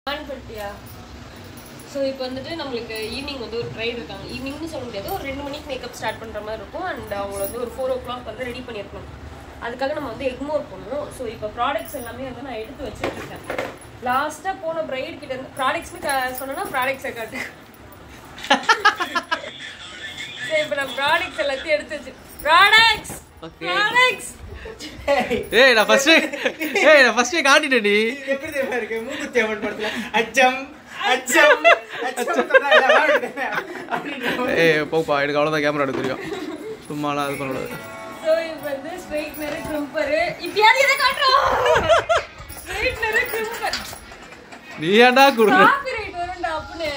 On பண்ணிட்டியா so இப்போ வந்துட்டு நம்மளுக்கு ஈவினிங் வந்து ஒரு ட்ரைட் இருக்காங்க ஈவினிங்னு சொல்ல முடியாது ஒரு ரெண்டு மணிக்கு மேக்கப் ஸ்டார்ட் பண்ணுற மாதிரி இருக்கும் அண்ட் அவங்க வந்து ஒரு ஃபோர் ஓ கிளாக் வந்து ரெடி பண்ணியிருக்கணும் அதுக்காக நம்ம வந்து எக்மோர் பண்ணுவோம் ஸோ இப்போ ப்ராடக்ட்ஸ் எல்லாமே வந்து நான் எடுத்து வச்சுட்டு இருக்கேன் லாஸ்ட்டாக போன பிரைட் கிட்ட இருந்து ப்ராடக்ட்ஸ்னு சொன்னோன்னா ப்ராடக்ட்ஸை காட்டு சரி இப்போ நான் ப்ராடக்ட்ஸ் எல்லாத்தையும் எடுத்து வச்சு ப்ராடக்ட்ஸ் ப்ராடக்ட்ஸ் ஏய் நான் ஃபர்ஸ்ட் ஏய் நான் ஃபர்ஸ்ட் காட்டிட்டேன் நீ எப்படி தெரியுமா இருக்கு மூக்குத்தி அம்மன் படத்துல அச்சம் அச்சம் அச்சம் சொன்னா எல்லாம் வாழ்ந்துட்டேன். அப்படின்ற மாதிரி. ஏய் போப்பா எனக்கு அவ்வளோதான் கேமரா எடுக்க தெரியும் சும்மாலாம் இது பண்ணக்கூடாது ஸோ இப்போ வந்து ஸ்ட்ரைட்னர் க்ரிம்பர் இப்பயாவது எதை காட்டுறோம் ஸ்ட்ரைட்னர் க்ரிம்பர் நீ ஏன்டா கொடுற காப்பிரைட் வரும்டா அப்புன்னு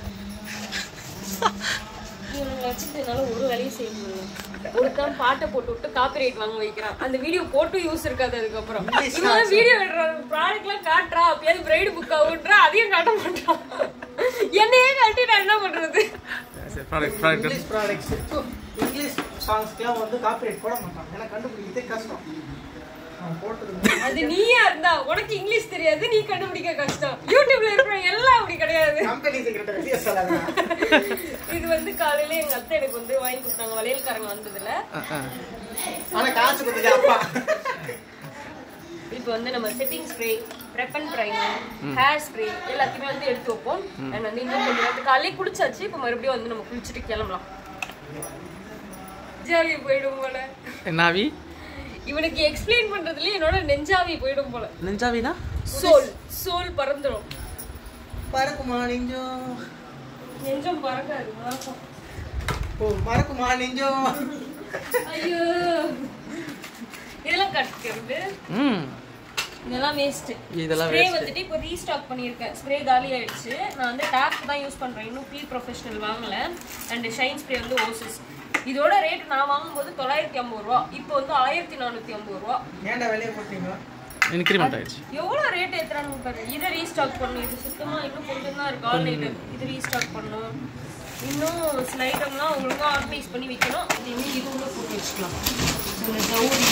இவனுங்களை வச்சுட்டு என்னால ஒரு வேலையும் செய்ய முடியல ஒருத்தன் பாட்டை போட்டு விட்டு காப்பிரைட் வாங்க வைக்கிறான் அந்த வீடியோ போட்டு யூஸ் இருக்காது அதுக்கப்புறம் இவன் வீடியோ எடுறான் ப்ராடக்ட்லாம் காட்டுறா அப்பயாவது பிரைடு புக் ஆகுன்றா அதையும் காட்ட மாட்டான் என்னையே காட்டி நான் என்ன பண்றது product product English products English சாங்ஸ்க்குலாம் வந்து காப்பிரைட் போட மாட்டான் ஏன்னா கண்டுபிடிக்கிறதே கஷ்டம் அவன் போட்டது அது நீயா இருந்தா உனக்கு இங்கிலீஷ் தெரியாது நீ கண்டுபிடிக்க கஷ்டம் யூடியூப்ல இருக்கிற எல்லாம் அப்படி கிடையாது கம்பெனி செக்ரட்டரி வெளியே சொல்லாத இது வந்து காலையில எங்க அத்தை எனக்கு வந்து வாங்கி கொடுத்தாங்க வளையல்காரங்க வந்ததுல ஆனா காசு கொடுத்தது அப்பா இப்போ வந்து நம்ம செட்டிங் ஸ்ப்ரே ரெப்பன் ப்ரைமர் ஹேர் ஸ்ப்ரே எல்லாத்தையுமே வந்து எடுத்து வைப்போம் அண்ட் வந்து இன்னும் கொஞ்சம் நேரத்துக்கு காலையில குளிச்சாச்சு இப்போ மறுபடியும் வந்து நம்ம குளிச்சுட்டு கிளம்பலாம் நெஞ்சாவி போயிடும் போல என்னாவி இவனுக்கு எக்ஸ்பிளைன் பண்றதுல என்னோட நெஞ்சாவி போயிடும் போல நெஞ்சாவினா சோல் சோல் பறந்துரும் பறக்குமா நெஞ்சோ நெஞ்சம் பறக்காது மறக்கும் ஓ மறக்குமா நெஞ்சோ ஐயோ இதெல்லாம் கட்டுக்கிறது ம் இதெல்லாம் வேஸ்ட் இதெல்லாம் ஸ்ப்ரே வந்துட்டு இப்போ ரீஸ்டாக் பண்ணியிருக்கேன் ஸ்ப்ரே காலி ஆயிடுச்சு நான் வந்து டேப் தான் யூஸ் பண்றேன் இன்னும் பி ப்ரொஃபஷனல் வாங்கல அண்ட் ஷைன் ஸ்ப்ரே வந்து ஓசஸ் இதோட ரேட் நான் வாங்கும்போது தொள்ளாயிரத்தி ஐம்பது ரூபா இப்போ வந்து ஆயிரத்தி நானூத்தி ஐம்பது ரூபா ஏன்டா வெளியே போட்டீங்க இன்க்ரிமெண்ட் ஆயிடுச்சு எவ்வளோ ரேட் ஏத்துறான்னு பாரு இதை ரீஸ்டாக் பண்ணும் இது சுத்தமா இன்னும் கொஞ்சம் தான் இருக்கு ஆன்லைன் இது ரீஸ்டாக் பண்ணும் இன்னும் சில ஐட்டம்லாம் ஒழுங்கா ஆர்கனைஸ் பண்ணி வைக்கணும் இது இன்னும் இது உள்ள போட்டு வச்சுக்கலாம் இந்த ஜவுளி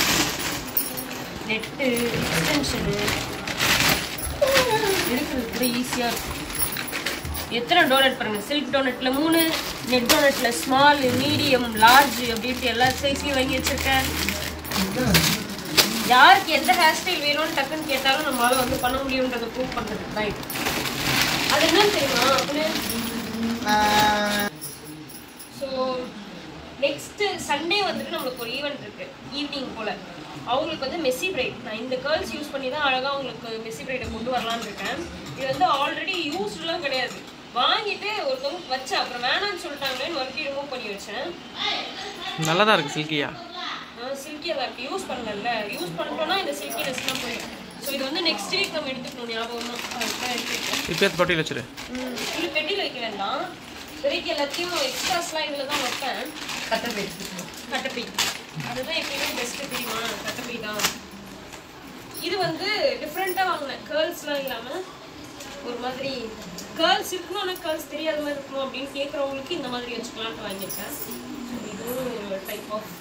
நெட்டு எக்ஸ்டென்ஷனு எடுக்கிறது கூட ஈஸியா இருக்கும் எத்தனை டோனட் பாருங்க சில்க் டோனட்ல மூணு நெட் டோனட்ல ஸ்மால் மீடியம் லார்ஜ் அப்படின்ட்டு எல்லா சைஸ்லயும் வாங்கி வச்சிருக்கேன் யாருக்கு எந்த ஹேர் ஸ்டைல் வேணும்னு டக்குன்னு கேட்டாலும் நம்மளால வந்து பண்ண முடியுன்றதை ப்ரூவ் பண்றதுக்கு தான் இது அது என்னன்னு தெரியுமா அப்படின்னு ஸோ நெக்ஸ்ட் சண்டே வந்துட்டு நம்மளுக்கு ஒரு ஈவெண்ட் இருக்கு ஈவினிங் போல அவங்களுக்கு வந்து மெஸ்ஸி பிரைட் நான் இந்த கேர்ள்ஸ் யூஸ் பண்ணி தான் அழகாக அவங்களுக்கு மெஸ்ஸி பிரைடை கொண்டு வரலான்னு இருக்கேன் இது வந்து ஆல்ரெடி யூஸ்லாம் கிடையாது வாங்கிட்டு ஒருத்தவங்க வச்சேன் அப்புறம் வேணாம்னு சொல்லிட்டாங்களேன்னு மறுபடியும் ரிமூவ் பண்ணி வச்சேன் நல்லா தான் இருக்கு சில்கியா சில்கியாக தான் இருக்கு யூஸ் பண்ணல யூஸ் பண்ணிட்டோம்னா இந்த சில்கினஸ்லாம் போயிடும் ஸோ இது வந்து நெக்ஸ்ட் வீக் நம்ம எடுத்துக்கணும் ஞாபகமா அதுதான் எடுத்துக்கிட்டேன் இப்போ எடுத்து தொட்டியில் வச்சிரு ம், இது பெட்டியில் வைக்க வேண்டாம் இப்போதைக்கு எல்லாத்தையும் எக்ஸ்ட்ராஸ்லாம் இதில் தான் வைப்பேன் கட்டப்பை கட்டப்பை அதுதான் எப்பயுமே பெஸ்ட்டு தெரியுமா கட்டப்பை தான் இது வந்து டிஃப்ரெண்ட்டாக வாங்கினேன் கேர்ள்ஸ்லாம் இல்லாமல் ஒரு மாதிரி கேர்ள்ஸ் இருக்கணும் ஆனால் கேர்ள்ஸ் தெரியாத மாதிரி இருக்கணும் அப்படின்னு கேட்குறவங்களுக்கு இந்த மாதிரி வச்சுக்கலான்ட்டு வாங்கியிருக்கேன் So, இதுவும் ஒரு டைப் ஆஃப்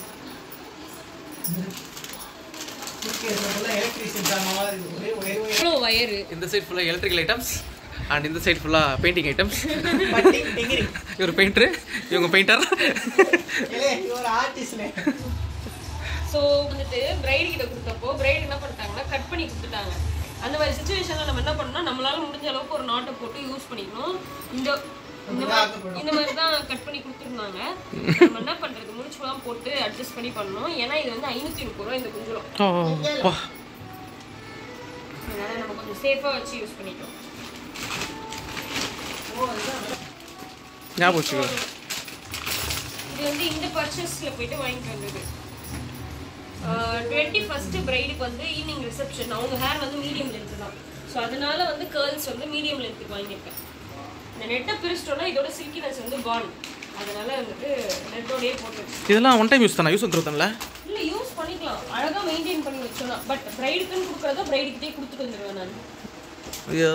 எலக்ட்ரிஷியன் மாதிரி ஒரே ஒரே ஒரே எவ்வளோ வயரு இந்த சைடு ஃபுல்லாக எலக்ட்ரிக்கல் ஐட்டம்ஸ் அண்ட் இந்த சைடு ஃபுல்லாக பெயிண்டிங் ஐட்டம்ஸ் பட்டி டிகிரி இவர் பெயிண்டரு இவங்க பெயிண்டர் ஏலே ஒரு ஆர்டிஸ்ட்ல ஸோ வந்துட்டு பிரைடு கிட்ட கொடுத்தப்போ பிரைடு என்ன பண்ணிட்டாங்கன்னா கட் பண்ணி கொடுத்துட்டாங்க அந்த மாதிரி சுச்சுவேஷனில் நம்ம என்ன பண்ணோம்னா நம்மளால முடிஞ்ச அளவுக்கு ஒரு நாட்டை போட்டு யூஸ் பண்ணிக்கணும் இந்த இந்த மாதிரி இந்த மாதிரி தான் கட் பண்ணி கொடுத்துருந்தாங்க நம்ம என்ன பண்றது முடிச்சுலாம் போட்டு அட்ஜஸ்ட் பண்ணி பண்ணணும் ஏன்னா இது வந்து ஐநூற்றி முப்பது ரூபா இந்த குஞ்சலம் ஓ அதனால நம்ம கொஞ்சம் சேஃபாக வச்சு யூஸ் பண்ணிக்கலாம் ஞாபகம் வச்சுக்கோ இது வந்து இந்த பர்ச்சேஸில் போயிட்டு வாங்கிட்டு வந்தது டுவெண்ட்டி ஃபஸ்ட்டு பிரைடுக்கு வந்து ஈவினிங் ரிசப்ஷன் அவங்க ஹேர் வந்து மீடியம் லென்த் தான் ஸோ அதனால வந்து கேர்ள்ஸ் வந்து மீடியம் லென்த்துக்கு வாங்கியிருக்கேன் இந்த நெட்டை பிரிச்சிட்டோம்னா இதோட சில்கினஸ் வந்து பான் அதனால வந்துட்டு நெட்டோடயே போட்டு இதெல்லாம் ஒன் டைம் யூஸ் தானே யூஸ் வந்துருத்தான்ல இல்லை யூஸ் பண்ணிக்கலாம் அழகாக மெயின்டைன் பண்ணி வச்சோம்னா பட் பிரைடுக்குன்னு கொடுக்குறத பிரைடுக்கிட்டே கொடுத்துட்டு வந்துடுவேன் நான் ஐயோ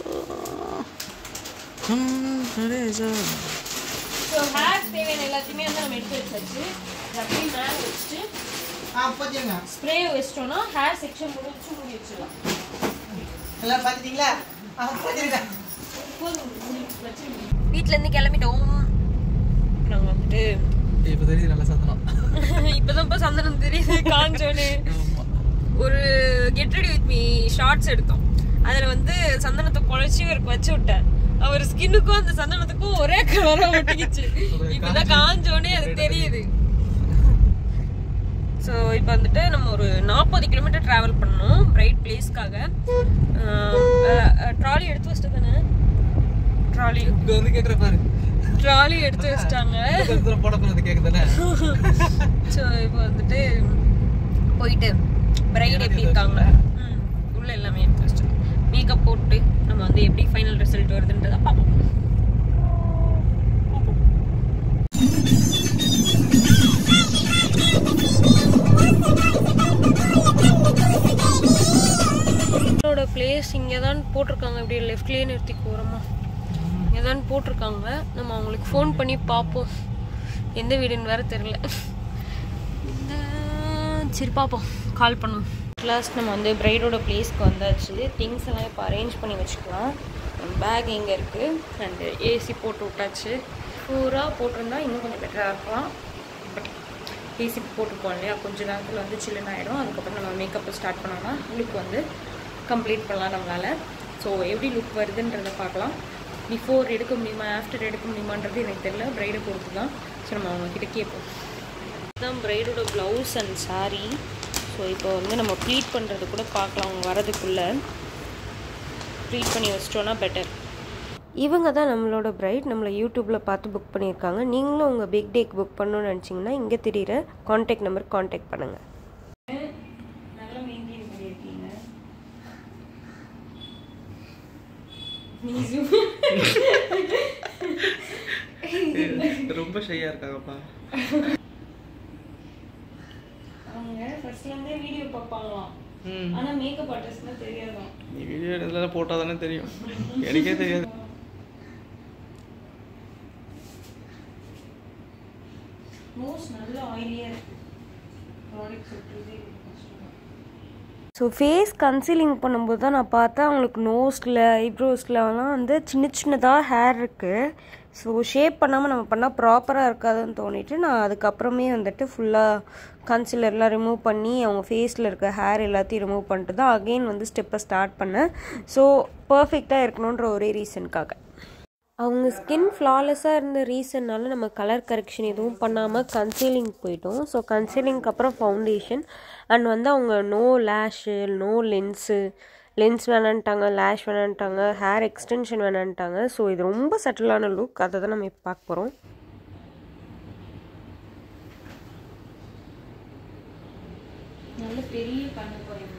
ஸோ ஹேர் தேவையான எல்லாத்தையுமே வந்து நம்ம எடுத்து வச்சாச்சு இதை அப்படியே மேலே வச்சுட்டு ஆ போச்சுங்க ஸ்ப்ரே வச்சிட்டோம்னா ஹேர் செக்ஷன் முடிச்சு மூடி வச்சிடலாம் எல்லாம் பார்த்துட்டீங்களா வீட்ல இருந்து கிளம்பிட்டோம் நாங்க வந்துட்டு இப்போ தெரியுது நல்ல சத்தனம் இப்பதான் இப்ப சந்தனம் தெரியுது காஞ்சோன்னு ஒரு get ready with me shorts எடுத்தோம் அதுல வந்து சந்தனத்தை குழைச்சி இவருக்கு வச்சு விட்டேன் அவர் ஸ்கின்னுக்கும் அந்த சந்தனத்துக்கும் ஒரே கலரா ஒட்டிக்கிச்சு இப்பதான் காஞ்சோடனே அது தெரியுது ஸோ இப்போ வந்துட்டு நம்ம ஒரு நாற்பது கிலோமீட்டர் டிராவல் பண்ணோம் பிரைட் பிளேஸ்க்காக ட்ராலி எடுத்து வச்சுட்டு தானே ட்ராலி இங்க வந்து கேக்குற பாரு ட்ராலி எடுத்து வச்சிட்டாங்க கருத்துல போட போறது கேக்குதானே ஸோ இப்போ வந்துட்டு போயிட்டு பிரைட் எப்படி இருக்காங்க ம், உள்ள எல்லாமே எடுத்து வச்சிட்டோம் மேக்கப் போட்டு நம்ம வந்து எப்படி ஃபைனல் ரிசல்ட் வருதுன்றதை பார்ப்போம் என்னோட பிளேஸ் இங்கே தான் போட்டிருக்காங்க இப்படி லெஃப்ட்லேயே நிறுத்தி ஓரமா இங்கே தான் போட்டிருக்காங்க நம்ம அவங்களுக்கு ஃபோன் பண்ணி பார்ப்போம் எந்த வீடுன்னு வேற தெரியல இந்த- சரி பார்ப்போம் கால் பண்ணுவோம் லாஸ்ட் நம்ம வந்து பிரைடோட பிளேஸ்க்கு வந்தாச்சு திங்ஸ் எல்லாம் இப்போ அரேஞ்ச் பண்ணி வச்சுக்கலாம் பேக் எங்கே இருக்குது அண்டு ஏசி போட்டு விட்டாச்சு பூராக போட்டிருந்தா இன்னும் கொஞ்சம் பெட்டராக இருக்கலாம் பட் ஏசி போட்டுப்போம் இல்லையா கொஞ்ச நேரத்தில் வந்து சில்லுன்னு ஆகிடும் அதுக்கப்புறம் நம்ம மேக்கப் ஸ்டார்ட் பண்ணோம்னா லுக் வந்து கம்ப்ளீட் பண்ணலாம் நம்மளால் ஸோ எப்படி லுக் வருதுன்றதை பார்க்கலாம் பிஃபோர் எடுக்க முடியுமா ஆஃப்டர் எடுக்க முடியுமான்றது எனக்கு தெரியல ப்ரைடை பொறுத்து தான் ஸோ நம்ம அவங்க கிட்ட கேட்போம் இதுதான் ப்ரைடோட ப்ளவுஸ் அண்ட் saree ஸோ இப்போ வந்து நம்ம ப்ளீட் பண்ணுறது கூட பார்க்கலாம் அவங்க வரதுக்குள்ளே ப்ளீட் பண்ணி வச்சிட்டோன்னா பெட்டர் இவங்க தான் நம்மளோட பிரைட் நம்மளை யூடியூப்பில் பார்த்து புக் பண்ணியிருக்காங்க நீங்களும் உங்கள் பிக் டேக்கு புக் பண்ணணும்னு நினச்சிங்கன்னா இங்கே தெரியிற காண்டாக்ட் நம்பர் காண்டாக்ட் பண்ணுங்கள் நல்லா மெயின்டைன் பண்ணியிருக்கீங்க ரொம்ப ஷையா இருக்காங்கப்பா அவங்க ஃபர்ஸ்ட்லேருந்தே வீடியோ பார்ப்பாங்களாம் ம் ஆனால் மேக்கப் ஆர்டிஸ்ட்னா தெரியாதான் நீ வீடியோ எடுத்துல போட்டா தானே தெரியும் எனக்கே தெரியாது நோஸ் நல்லா ஆயிலியாக இருக்கு ப்ராடக்ட் சொல்கிறதே கஷ்டம் ஸோ ஃபேஸ் கன்சீலிங் பண்ணும்போது தான் நான் பார்த்தேன் அவங்களுக்கு நோஸில் ஐப்ரோஸ்லலாம் வந்து சின்ன சின்னதாக ஹேர் இருக்குது ஸோ ஷேப் பண்ணாமல் நம்ம பண்ணால் ப்ராப்பராக இருக்காதுன்னு தோணிட்டு நான் அதுக்கப்புறமே வந்துட்டு ஃபுல்லாக கன்சிலர்லாம் ரிமூவ் பண்ணி அவங்க ஃபேஸில் இருக்க ஹேர் எல்லாத்தையும் ரிமூவ் பண்ணிட்டு தான் அகெயின் வந்து ஸ்டெப்பை ஸ்டார்ட் பண்ணேன் ஸோ பர்ஃபெக்டாக இருக்கணுன்ற ஒரே ரீசனுக்காக அவங்க ஸ்கின் ஃப்ளாலெஸ்ஸாக இருந்த ரீசன்னால நம்ம கலர் கரெக்ஷன் எதுவும் பண்ணாமல் கன்சீலிங் போயிட்டோம் ஸோ கன்சீலிங்க்கு அப்புறம் ஃபவுண்டேஷன் அண்ட் வந்து அவங்க no lash no lens lens வேணான்ட்டாங்க லேஷ் வேணான்ட்டாங்க ஹேர் எக்ஸ்டென்ஷன் வேணான்ட்டாங்க ஸோ இது ரொம்ப சட்டிலான லுக் அதை தான் நம்ம இப்போ பார்க்க போகிறோம் நல்ல பெரிய கண்ணு போய்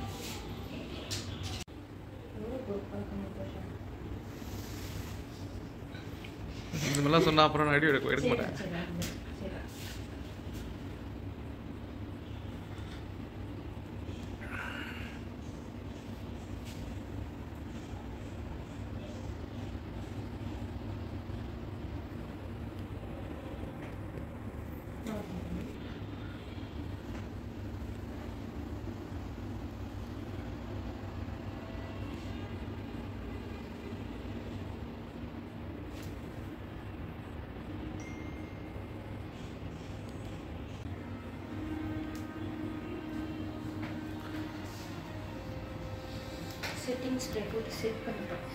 இந்த மாதிரிலாம் சொன்னா அப்புறம் நான் வீடியோ எடுக்க எடுக்க மாட்டேன் செட்டிங் ஸ்ப்ரே போட்டு செட் பண்ணிட்டோம்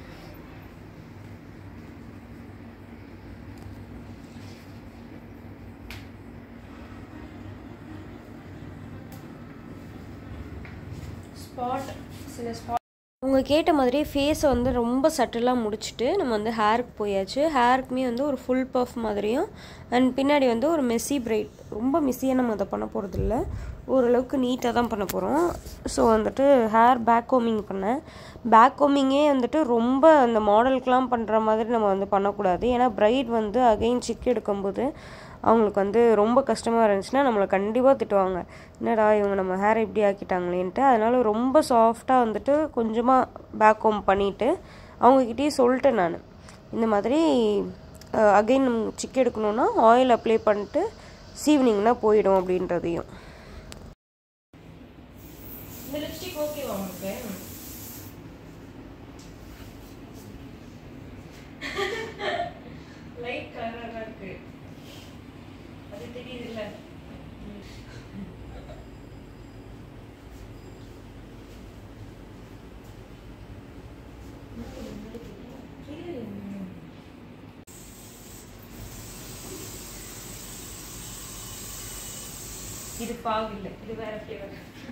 ஸ்பாட் சில ஸ்பாட் அவங்க கேட்ட மாதிரியே ஃபேஸை வந்து ரொம்ப சட்டிலாக முடிச்சுட்டு நம்ம வந்து ஹேருக்கு போயாச்சு ஹேருக்குமே வந்து ஒரு ஃபுல் பஃப் மாதிரியும் அண்ட் பின்னாடி வந்து ஒரு மெஸ்ஸி பிரைட் ரொம்ப மெஸ்ஸியாக நம்ம அதை பண்ண போகிறதில்ல ஓரளவுக்கு நீட்டாக தான் பண்ண போகிறோம் ஸோ வந்துட்டு ஹேர் பேக் கோமிங் பண்ணேன் பேக் கோமிங்கே வந்துட்டு ரொம்ப அந்த மாடலுக்கெலாம் பண்ணுற மாதிரி நம்ம வந்து பண்ணக்கூடாது ஏன்னா பிரைட் வந்து அகைன் சிக் எடுக்கும்போது அவங்களுக்கு வந்து ரொம்ப கஷ்டமாக இருந்துச்சுன்னா நம்மளை கண்டிப்பாக திட்டுவாங்க என்னடா இவங்க நம்ம ஹேர் இப்படி ஆக்கிட்டாங்களேன்ட்டு அதனால ரொம்ப சாஃப்டாக வந்துட்டு கொஞ்சமாக பேக் ஹோம் பண்ணிவிட்டு அவங்கக்கிட்டேயே சொல்லிட்டேன் நான் இந்த மாதிரி அகைன் சிக் எடுக்கணுன்னா ஆயில் அப்ளை பண்ணிட்டு சீவனிங்னா போயிடும் அப்படின்றதையும் இந்த லிப்ஸ்டிக் ஓகேவா உங்களுக்கு இது பாகு இல்லை இது வேற ஃப்ளேவர்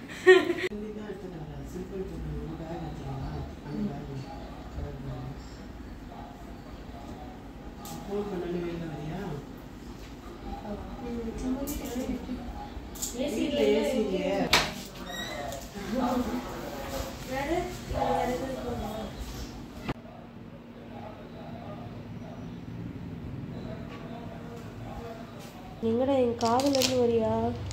எங்கடா என் காதுல இருந்து வரியா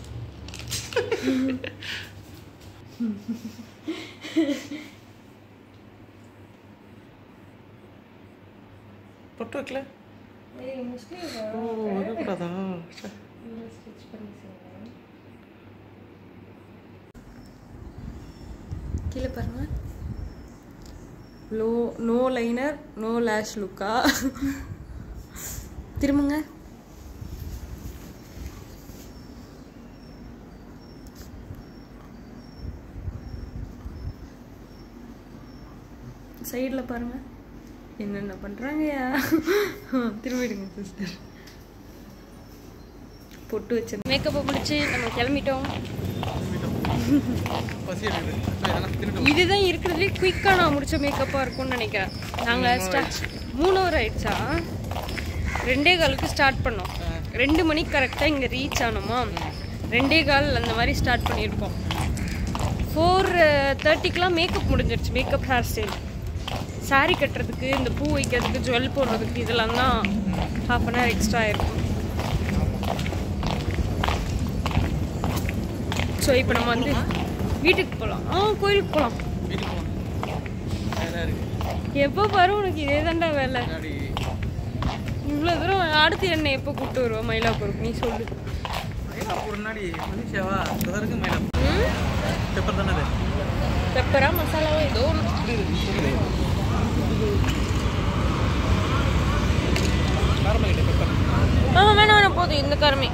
பொட்டு வைக்கல ஓ வைக்கக்கூடாதா ச்சே. கீழே பாருங்க லோ நோ லைனர் நோ லேஷ் லுக்கா திரும்புங்க சைடில் பாருங்க என்னென்ன பண்ணுறாங்கயா திரும்பிடுங்க சிஸ்டர் பொட்டு வச்சு மேக்கப்பை முடிச்சு நம்ம கிளம்பிட்டோம் பசி எடுக்குது நான் இதெல்லாம் தின்னுட்டு இதுதான் இருக்கிறதுலே குயிக்காக நான் முடிச்ச மேக்கப்பாக இருக்கும்னு நினைக்கிறேன் நாங்கள் ஸ்டா மூணு ஹவர் ஆயிடுச்சா ரெண்டே காலுக்கு ஸ்டார்ட் பண்ணோம் ரெண்டு மணிக்கு கரெக்டாக இங்கே ரீச் ஆனோமா ரெண்டே கால் அந்த மாதிரி ஸ்டார்ட் பண்ணியிருக்கோம் ஃபோர் தேர்ட்டிக்கெலாம் மேக்கப் முடிஞ்சிருச்சு மேக்கப் ஹேர் ஸ்டைல் saree கட்டுறதுக்கு இந்த பூ வைக்கிறதுக்கு ஜுவல் போடுறதுக்கு இதெல்லாம் தான் ஹாஃப் அன் ஹவர் எக்ஸ்ட்ரா இருக்கும் ஸோ இப்போ நம்ம வந்து வீட்டுக்கு போகலாம் ஆ கோயிலுக்கு போகலாம் வீட்டுக்கு போகலாம் வேலை இருக்கு எப்போ பாரு உனக்கு இதே தாண்டா வேலை முன்னாடி இவ்வளோ தூரம் அடுத்து என்ன எப்போ கூப்பிட்டு வருவா மயிலாப்பூருக்கு நீ சொல்லு மயிலாப்பூர் முன்னாடி மலேசியாவா பிரதருக்கு மயிலாப்பூர் ம் பெப்பர் தானே அது பெப்பரா மசாலாவோ ஏதோ ஒன்று காரமாகிட்டே பெப்பர் ஆ வேணாம் வேணாம் போதும் இந்த காரமே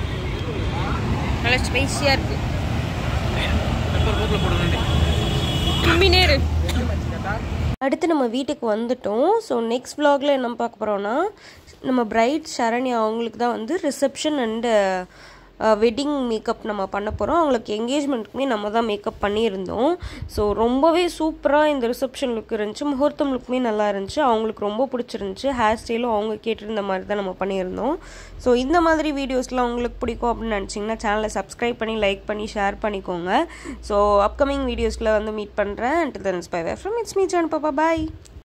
நல்லா ஸ்பைசியாக இருக்கு பெப்பர் போட்டில் போடுங்க தும்பினே இரு அடுத்து நம்ம வீட்டுக்கு வந்துட்டோம் ஸோ நெக்ஸ்ட் vlogல என்ன பார்க்க போகிறோம்னா நம்ம பிரைட் சரண்யா அவங்களுக்கு தான் வந்து ரிசப்ஷன் அண்டு வெட்டிங் மேக்கப் நம்ம பண்ண போகிறோம் அவங்களுக்கு என்கேஜ்மெண்ட்டுக்குமே நம்ம தான் மேக்கப் பண்ணியிருந்தோம் ஸோ ரொம்பவே சூப்பராக இந்த ரிசப்ஷன் லுக் இருந்துச்சு முகூர்த்தம் லுக்குமே நல்லா இருந்துச்சு அவங்களுக்கு ரொம்ப பிடிச்சிருந்துச்சு ஹேர் ஸ்டைலும் அவங்க கேட்டிருந்த மாதிரி தான் நம்ம பண்ணியிருந்தோம் ஸோ இந்த மாதிரி வீடியோஸ்லாம் உங்களுக்கு பிடிக்கும் அப்படின்னு நினச்சிங்கன்னா சேனலை சப்ஸ்கிரைப் பண்ணி லைக் பண்ணி ஷேர் பண்ணிக்கோங்க ஸோ அப்கமிங் வீடியோஸில் வந்து மீட் பண்ணுறேன் and then's bye from it's me John பாப்பா பாய்